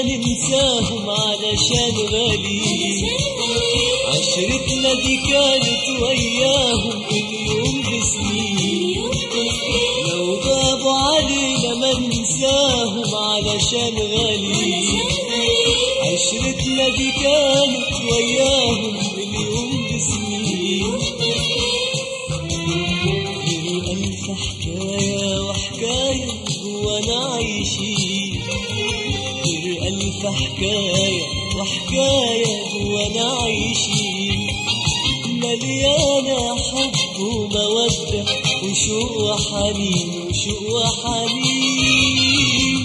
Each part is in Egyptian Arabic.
ننساهم علشان غاليين عشرتنا دي كانت وياهم اليوم بسنين لو غابوا علينا ما ننساهم علشان غاليين عشرتنا دي كانت وياهم اليوم بسنين غير ألف حكاية وحكاية جوانا عايشين غير ألف حكاية وحكاية جوانا عايشين مليانة حب ومودة وشوق وحنين وشوق وحنين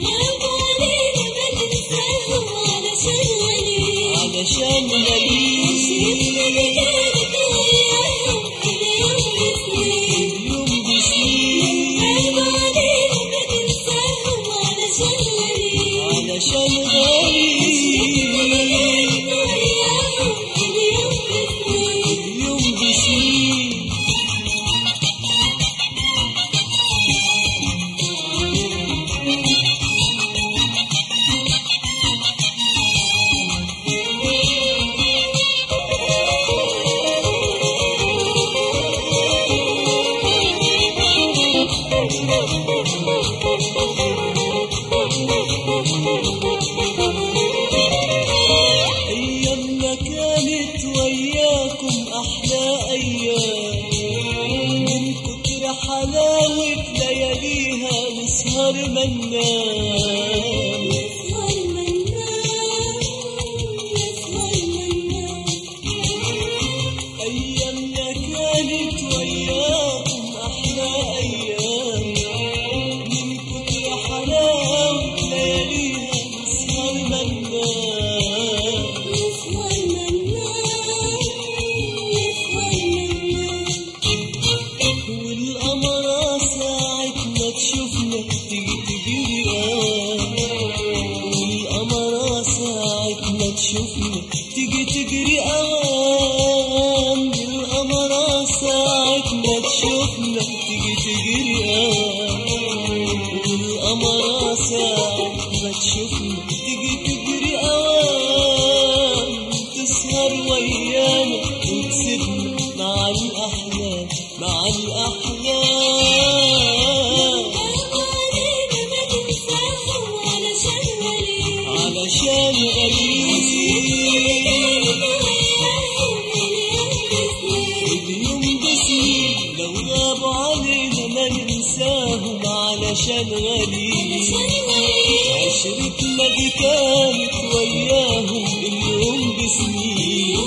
علشان غاليين اليوم بسنين علشان غاليين اليوم بسنين أيامنا كانت وياكم أحلى أيام من كتر حلاوة لياليها نسهر منام أيامنا كانت وياكم أحلى أيام من كتر حلاوة لياليها نسهر منام والقمرة ساعة ما تشوفنا تيجي تجري قام والقمرة ساعة ما تشوفنا تيجي تجري قام القمرة ساعة ما تشوفنا تيجي تجري قام والقمرة ساعة ما تشوفنا تيجي تجري قام تسهر ويانا وتسيبنا مع الأحلام مع الأحلام علشان غاليين اليوم بسنين لو غابوا علينا ما ننساهم علشان غاليين عشرتنا دي كانت وياهم اليوم بسنين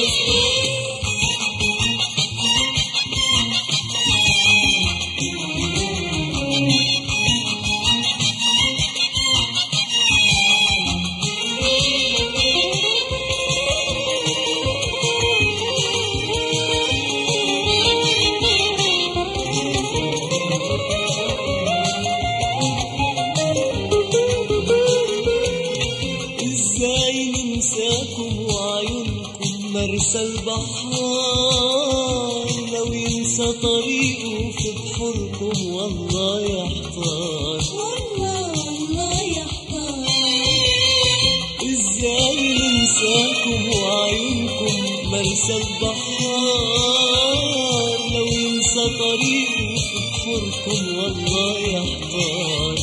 ازاي ننساكم وعيونكم مرسى البحار لو ينسى طريقه في بحوركم والله يحتار ازاي ننساكم وعيونكم مرسى البحار لو ينسى طريقه في بحوركم والله يحتار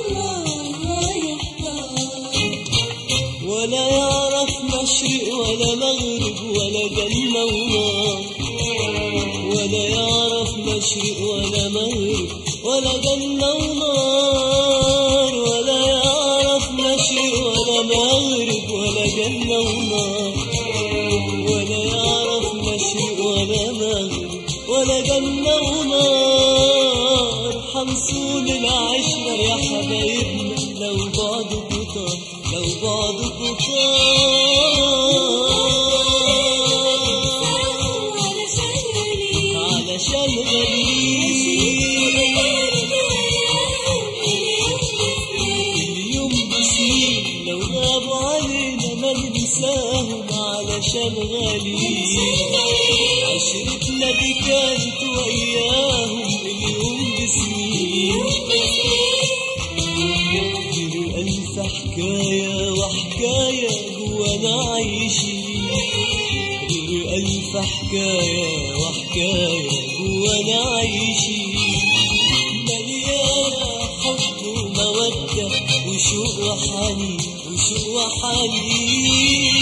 ولا يعرف مشرق ولا مغرب ولا جنة ونار ولا يعرف مشرق ولا مغرب ولا جنة ونار ولا يعرف مشرق ولا مغرب ولا جنة ونار ولا يعرف مشرق ولا مغرب ولا جنة ونار حنصون العشرة يا حبايبنا لو بعدكوا طار لو بعدكوا طار علشان غاليين اليوم بسنين لو غابوا علينا ما ننساهم علشان غاليين عشرتنا دي كانت وياهم اليوم بسنين غير ألف حكاية ألف حكاية وحكاية جوانا عايشين مليانة حب ومودة وشوق وحنين وشوق وحنين